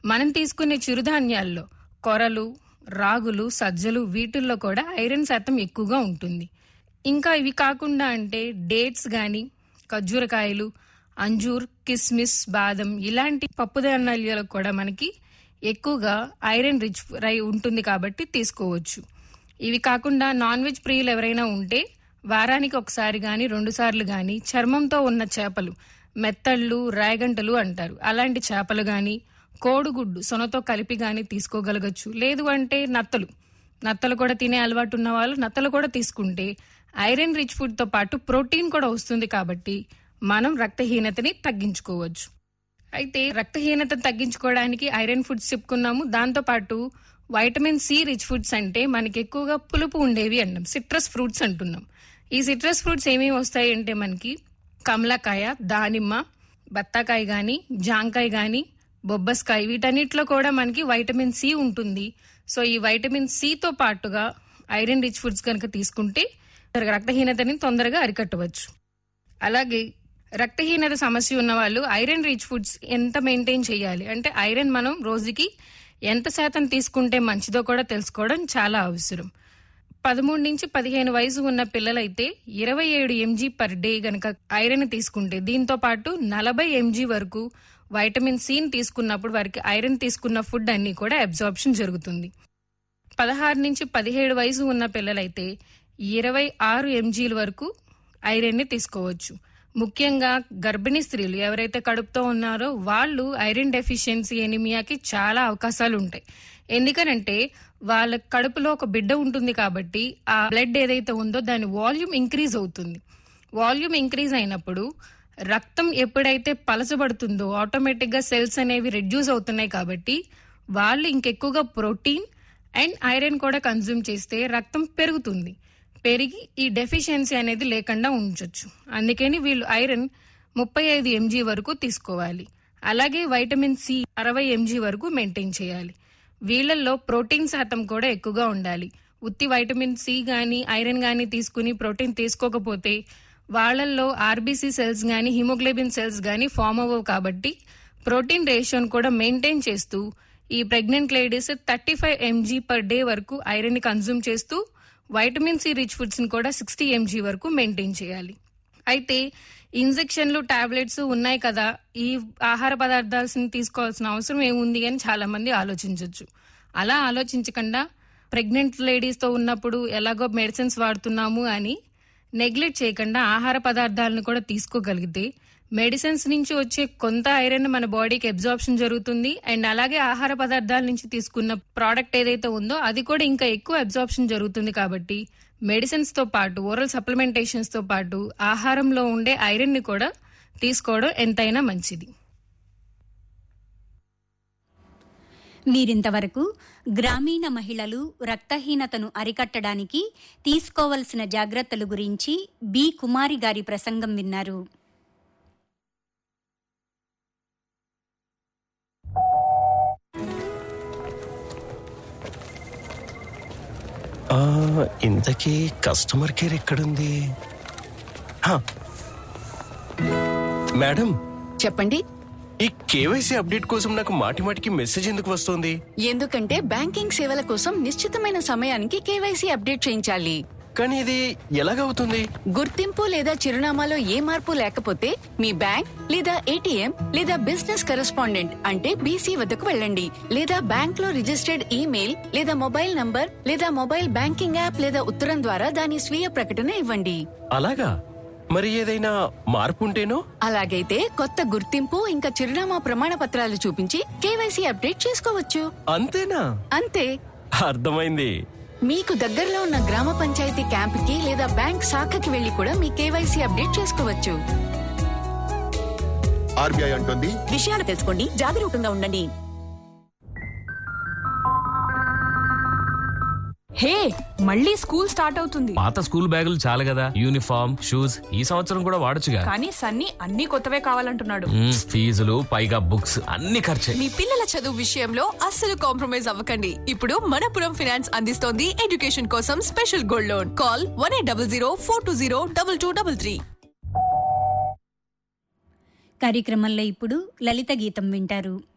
మనం తీసుకునే చిరుధాన్యాల్లో కొరలు రాగులు సజ్జలు వీటిల్లో కూడా ఐరన్ శాతం ఎక్కువగా ఉంటుంది ఇంకా ఇవి కాకుండా అంటే డేట్స్ గాని ఖర్జూరకాయలు అంజూర్ కిస్మిస్ బాదం ఇలాంటి పప్పుధాన్యాలలో కూడా మనకి ఎక్కువగా ఐరన్ రిచ్ రై ఉంటుంది కాబట్టి తీసుకోవచ్చు ఇవి కాకుండా నాన్ వెజ్ ప్రియులు ఎవరైనా ఉంటే వారానికి ఒకసారి గాని రెండు సార్లు గాని చర్మంతో ఉన్న చేపలు మెత్తళ్ళు రాయగంటలు అంటారు అలాంటి చేపలు గాని కోడిగుడ్డు సొనతో కలిపి గాని తీసుకోగలగచ్చు లేదు అంటే నత్తలు నత్తలు కూడా తినే అలవాటు ఉన్న వాళ్ళు నత్తలు కూడా తీసుకుంటే ఐరన్ రిచ్ ఫుడ్ తో పాటు ప్రోటీన్ కూడా వస్తుంది కాబట్టి మనం రక్తహీనతని తగ్గించుకోవచ్చు అయితే రక్తహీనత తగ్గించుకోవడానికి ఐరన్ ఫుడ్స్ చెప్పుకున్నాము దాంతో పాటు వైటమిన్ సి రిచ్ ఫుడ్స్ అంటే మనకి ఎక్కువగా పులుపు ఉండేవి అన్నాం సిట్రస్ ఫ్రూట్స్ అంటున్నాం ఈ సిట్రస్ ఫ్రూట్స్ ఏమేమి వస్తాయి అంటే మనకి కమలకాయ దానిమ్మ బత్తాకాయ గాని జాంకాయ గాని బొబ్బస్కాయ వీటన్నిటిలో కూడా మనకి వైటమిన్ సి ఉంటుంది సో ఈ వైటమిన్ సితో పాటుగా ఐరన్ రిచ్ ఫుడ్స్ కనుక తీసుకుంటే రక్తహీనతని తొందరగా అరికట్టవచ్చు అలాగే రక్తహీనత సమస్య ఉన్న వాళ్ళు ఐరన్ రిచ్ ఫుడ్స్ ఎంత మెయింటైన్ చేయాలి అంటే ఐరన్ మనం రోజుకి ఎంత శాతం తీసుకుంటే మంచిదో కూడా తెలుసుకోవడం చాలా అవసరం పదమూడు నుంచి పదిహేను వయసు ఉన్న పిల్లలైతే ఇరవై ఏడు ఎంజీ పర్ డే గనక ఐరన్ తీసుకుంటే దీంతో పాటు నలభై ఎంజీ వరకు వైటమిన్ సిని తీసుకున్నప్పుడు వారికి ఐరన్ తీసుకున్న ఫుడ్ అన్ని కూడా అబ్జార్ప్షన్ జరుగుతుంది పదహారు నుంచి పదిహేడు వయసు ఉన్న పిల్లలైతే ఇరవై ఆరు ఎంజీల వరకు ఐరన్ ని తీసుకోవచ్చు ముఖ్యంగా గర్భిణీ స్త్రీలు ఎవరైతే కడుపుతో ఉన్నారో వాళ్ళు ఐరన్ డెఫిషియన్సీ ఎనిమియాకి చాలా అవకాశాలు ఉంటాయి ఎందుకనంటే వాళ్ళ కడుపులో ఒక బిడ్డ ఉంటుంది కాబట్టి ఆ బ్లడ్ ఏదైతే ఉందో దాని వాల్యూమ్ ఇంక్రీజ్ అవుతుంది వాల్యూమ్ ఇంక్రీజ్ అయినప్పుడు రక్తం ఎప్పుడైతే పలచబడుతుందో ఆటోమేటిక్ గా సెల్స్ అనేవి రెడ్యూస్ అవుతున్నాయి కాబట్టి వాళ్ళు ఇంకెక్కువగా ప్రోటీన్ అండ్ ఐరన్ కూడా కన్జ్యూమ్ చేస్తే రక్తం పెరుగుతుంది పెరిగి ఈ డెఫిషియన్సీ అనేది లేకుండా ఉంచొచ్చు అందుకని వీళ్ళు ఐరన్ ముప్పై ఐదు ఎంజీ వరకు తీసుకోవాలి అలాగే వైటమిన్ సి అరవై ఎంజీ వరకు మెయింటైన్ చేయాలి వీళ్ళల్లో ప్రోటీన్ శాతం కూడా ఎక్కువగా ఉండాలి ఉత్తి వైటమిన్ సి గాని ఐరన్ గాని తీసుకుని ప్రోటీన్ తీసుకోకపోతే వాళ్ళల్లో ఆర్బీసీ సెల్స్ గాని హిమోగ్లోబిన్ సెల్స్ గాని ఫామ్ అవ్వవు కాబట్టి ప్రోటీన్ రేషియోని కూడా మెయింటైన్ చేస్తూ ఈ pregnant ladies thirty five M G per day వరకు ఐరన్ ని కన్జ్యూమ్ చేస్తూ వైటమిన్ సి రిచ్ ఫుడ్స్ ని కూడా సిక్స్టీ ఎంజీ వరకు మెయింటైన్ చేయాలి అయితే ఇంజెక్షన్లు టాబ్లెట్స్ ఉన్నాయి కదా ఈ ఆహార పదార్థాలను తీసుకోవాల్సిన అవసరం ఏముంది అని చాలా మంది ఆలోచించవచ్చు అలా ఆలోచించకుండా ప్రెగ్నెంట్ లేడీస్ తో ఉన్నప్పుడు ఎలాగో మెడిసిన్స్ వాడుతున్నాము అని నెగ్లెక్ట్ చేయకుండా ఆహార పదార్థాలను కూడా తీసుకోగలిగితే మెడిసిన్స్ నుంచి వచ్చే కొంత ఐరన్ మన బాడీకి అబ్జార్ప్షన్ జరుగుతుంది అండ్ అలాగే ఆహార పదార్థాల నుంచి తీసుకున్న ప్రోడక్ట్ ఏదైతే ఉందో అది కూడా ఇంకా ఎక్కువ అబ్జార్ప్షన్ జరుగుతుంది కాబట్టి మెడిసిన్స్ తో పాటు ఓరల్ సప్లిమెంటేషన్స్ తో పాటు ఆహారంలో ఉండే ఐరన్ ని కూడా తీసుకోవడం ఎంతైనా మంచిది మీరింతవరకు గ్రామీణ మహిళలు రక్తహీనతను అరికట్టడానికి తీసుకోవలసిన జాగ్రత్తల గురించి బి కుమారి గారి ప్రసంగం విన్నారు ఆ, ఇంతకీ కస్టమర్ కేర్ ఎక్కడుంది హా. మేడం చెప్పండి ఈ కేవైసీ అప్డేట్ కోసం నాకు మాటి మాటికి మెసేజ్ ఎందుకు వస్తుంది ఎందుకంటే బ్యాంకింగ్ సేవల కోసం నిశ్చితమైన సమయానికి కేవైసీ అప్డేట్ చేయించాలి కానీ ఇది ఎలాగవుతుంది గుర్తింపు లేదా చిరునామాలో ఏ మార్పు లేకపోతే మీ బ్యాంక్ లేదా ఏటీఎం లేదా బిజినెస్ కరెస్పాండెంట్ అంటే బీసీ వద్దకు వెళ్ళండి లేదా బ్యాంక్ లో రిజిస్టర్డ్ ఈమెయిల్ లేదా మొబైల్ నంబర్ లేదా మొబైల్ బ్యాంకింగ్ యాప్ లేదా ఉత్తరం ద్వారా దాని స్వీయ ప్రకటన ఇవ్వండి అలాగా మరి ఏదైనా మార్పు ఉంటేనో అలాగైతే కొత్త గుర్తింపు ఇంకా చిరునామా ప్రమాణ పత్రాలు చూపించి కేవైసీ అప్డేట్ చేసుకోవచ్చు అంతేనా అంతే అర్థమైంది మీకు దగ్గరలో ఉన్న గ్రామ పంచాయతీ క్యాంపుకి లేదా బ్యాంక్ శాఖకి వెళ్లి కూడా మీ కేవైసీ అప్డేట్ చేసుకోవచ్చు ఆర్బీఐ అంటుంది విషయాలు తెలుసుకోండి జాగరూకంగా ఉండండి హే మళ్ళీ స్కూల్ స్టార్ట్ అవుతుంది పాత స్కూల్ బ్యాగులు చాలు కదా యూనిఫామ్ షూస్ ఈ సంవత్సరం కూడా వాడొచ్చుగా కానీ సన్నీ అన్ని కొత్తవే కావాలంటున్నాడు మ్మ్, ఫీజులు పైగా బుక్స్ అన్ని ఖర్చే మీ పిల్లల చదువు విషయంలో అస్సలు కాంప్రమైజ్ అవ్వకండి ఇప్పుడు మనపురం ఫైనాన్స్ అందిస్తోంది ఎడ్యుకేషన్ కోసం special gold loan call one eight double zero four two zero double two double three కార్యక్రమంలో ఇప్పుడు లలిత గీతం వింటారు